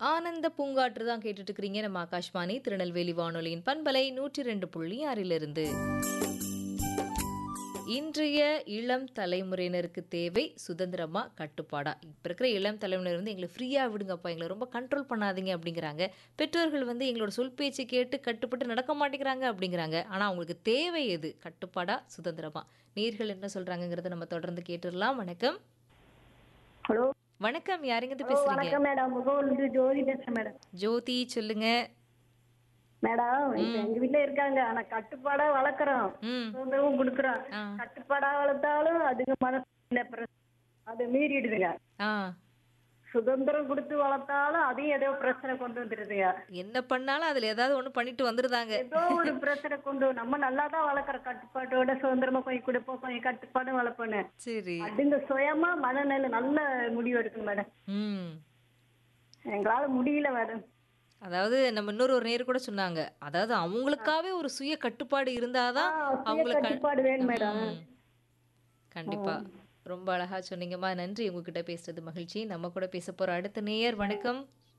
ஆனந்த பூங்காற்று தான் கேட்டுட்டு இருக்கிறீங்க நம்ம ஆகாஷ்வாணி திருநெல்வேலி வானொலியின் பண்பலை நூற்றி ரெண்டு புள்ளி ஆறிலிருந்து இன்றைய இளம் தலைமுறையினருக்கு தேவை சுதந்திரமா கட்டுப்பாடா இப்போ இருக்கிற இளம் தலைமுறையினர் வந்து எங்களை ஃப்ரீயாக விடுங்கப்பா எங்களை ரொம்ப கண்ட்ரோல் பண்ணாதீங்க அப்படிங்கிறாங்க பெற்றோர்கள் வந்து எங்களோட சொல் பேச்சு கேட்டு கட்டுப்பட்டு நடக்க மாட்டேங்கிறாங்க அப்படிங்கிறாங்க ஆனால் அவங்களுக்கு தேவை எது கட்டுப்பாடா சுதந்திரமா நீர்கள் என்ன சொல்றாங்கங்கிறத நம்ம தொடர்ந்து கேட்டுடலாம் வணக்கம் ஹலோ வணக்கம் யாருங்கிட்ட ஹலோ பேசுறீங்க வணக்கம் மேடம் முகவருந்து ஜோதி பேசுறேன் மேடம் ஜோதி சொல்லுங்க மேடம் இப்ப எங்க வீட்ல இருக்காங்க ஆனா கட்டுப்பாடா வளர்க்குறோம் ம் சுதந்திரமும் கொடுக்குறோம் ஆ கட்டுப்பாடா வளர்த்தாலும் அதுங்க மனசுல பிரச்சனை அது மீறிடுதுங்க ஆ சுதந்திரம் கொடுத்து வளர்த்தாலும் அதையும் ஏதோ பிரச்சனை கொண்டு வந்துடுதுங்க என்ன பண்ணாலும் அதுல ஏதாவது ஒண்ணு பண்ணிட்டு வந்துருதாங்க ஏதோ ஒரு பிரச்சனை கொண்டு நம்ம நல்லா தான் வளர்க்குறோம் கட்டுப்பாட்டோட சுதந்திரமா கொஞ்சம் கொடுப்போம் கொஞ்சம் கட்டுப்பாடும் வளர்ப்போன்னு சரி அதுங்க சுயமா மனநிலை நல்ல முடிவு எடுக்கணும் மேடம் ம் எங்களால முடியல மேடம் அதாவது நம்ம இன்னொரு ஒரு நேரு கூட சொன்னாங்க அதாவது அவங்களுக்காவே ஒரு சுய கட்டுப்பாடு இருந்தாதான் ஆ, சுய அவங்களுக்கு கண்- கட்டுப்பாடு வேணும் மேடம் ம். கண்டிப்பா ரொம்ப அழகா சொன்னீங்கம்மா நன்றி உங்ககிட்ட பேசுறது மகிழ்ச்சி நம்ம கூட பேச போற அடுத்த நேயர் வணக்கம்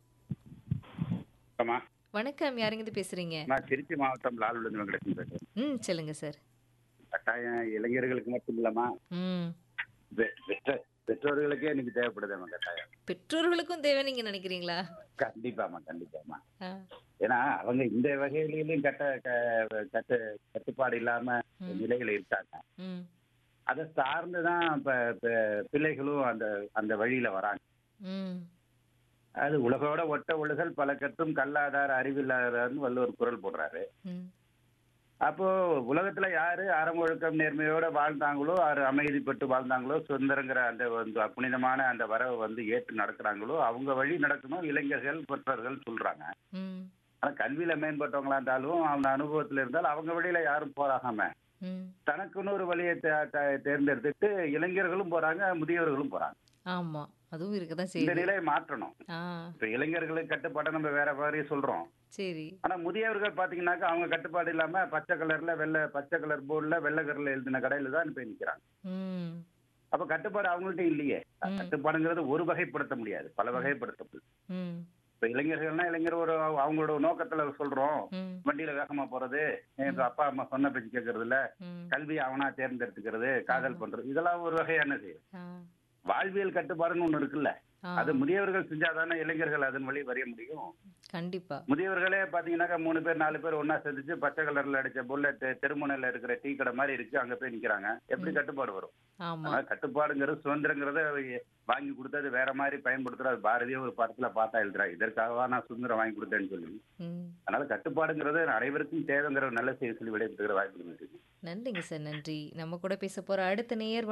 ஆமா வணக்கம் யாருங்க பேசுறீங்க நான் திருச்சி மாவட்டம் லால்விழுந்து வெங்கடேசன் பேசுறேன் ம் சொல்லுங்க சார் கட்டாயம் இளைஞர்களுக்கு மட்டும் இல்லாம ம் பெ- பெற்ற பெற்றோர்களுக்கே இன்னைக்கு தேவைப்படுதுமா கட்டாயம் பெற்றோர்களுக்கும் தேவை நீங்க நினைக்கிறீங்களா கண்டிப்பாமா கண்டிப்பாமா ஆ. ஏன்னா அவங்க இந்த வகையிலும் கட்ட க- கட்டு கட்டுப்பாடு இல்லாம ம். நிலையில இருக்காங்க ம் அதை சார்ந்துதான் இப்ப இப்ப பிள்ளைகளும் அந்த அந்த வழியில வராங்க ம் அது உலகோட ஒட்ட ஒழுகல் பல கட்டும் கல்லாதார் அறிவில்லாதார்னு வள்ளுவர் குரல் போடுறாரு ம் அப்போ உலகத்துல யாரு அறம் ஒழுக்கம் நேர்மையோட வாழ்ந்தாங்களோ யாரு அமைதிப்பட்டு வாழ்ந்தாங்களோ சுதந்திரங்கிற அந்த வந்து புனிதமான அந்த வரவை வந்து ஏற்று நடக்கிறாங்களோ அவங்க வழி நடக்கணும் இளைஞர்கள் பெற்றோர்கள் சொல்றாங்க ம் ஆனா கல்வியில மேம்பட்டவங்களா இருந்தாலும் அவங்க அனுபவத்துல இருந்தாலும் அவங்க வழியில யாரும் போறாகாம ம் தனக்குன்னு ஒரு வழியை தே- தே- தேர்ந்தெடுத்துட்டு இளைஞர்களும் போறாங்க முதியவர்களும் போறாங்க ஆமா அதுவும் இருக்கதான் இந்த செய்யுது நிலையை மாற்றணும் ஆ இப்ப இளைஞர்களுக்கு கட்டுப்பாட்டை நம்ம வேற மாதிரி சொல்றோம் சரி ஆனா முதியவர்கள் பாத்தீங்கன்னாக்கா அவங்க கட்டுப்பாடு இல்லாம பச்சை கலர்ல வெள்ளை பச்சை கலர் போர்டுல வெள்ளை கலர்ல எழுதின கடையில தான் போய் நிக்கிறாங்க ம் அப்ப கட்டுப்பாடு அவங்கள்ட்ட இல்லையே ம். கட்டுப்பாடுங்கிறது ஒரு வகைப்படுத்த முடியாது பல வகைப்படுத்த முடியும் ம் இப்ப இளைஞர்கள்னா இளைஞர் ஒரு அவங்களோட நோக்கத்துல சொல்றோம் ம் வண்டியில வேகமா போறது எங்க அப்பா அம்மா சொன்ன பேச்சு கேட்கறது இல்ல ம் கல்வி அவனா தேர்ந்தெடுத்துக்கிறது காதல் பண்றது இதெல்லாம் ஒரு வகையானது ஆ வாழ்வியல் கட்டுப்பாடுன்னு ஒண்ணு இருக்குல்ல ஆ அது முதியவர்கள் செஞ்சாதானே இளைஞர்கள் அதன் வழி வரைய முடியும் கண்டிப்பா முதியவர்களே பாத்தீங்கன்னாக்கா மூணு பேர் நாலு பேர் ஒண்ணா சேர்ந்துச்சு பச்சை கலர்ல அடிச்ச புல்லட் தெருமுனையில இருக்கிற டீ கடை மாதிரி இருக்கு அங்க போய் நிக்கிறாங்க எப்படி கட்டுப்பாடு வரும் ஆமா அதனால கட்டுப்பாடுங்கிறது சுதந்திரங்கிறத வாங்கி கொடுத்தது வேற மாதிரி பயன்படுத்துறது பாரதிய ஒரு படத்துல பார்த்தா எழுதுறா இதற்காகவா நான் சுதந்திரம் வாங்கி கொடுத்தேன்னு சொல்லி ம் அதனால கட்டுப்பாடுங்கிறது அனைவருக்கும் தேவைங்கிற ஒரு நல்ல செய்தி சொல்லி விடைபெற்றுகிற வாய்ப்பு இருக்கு நன்றிங்க சார் நன்றி நம்ம கூட பேச போற அடுத்த நேயர்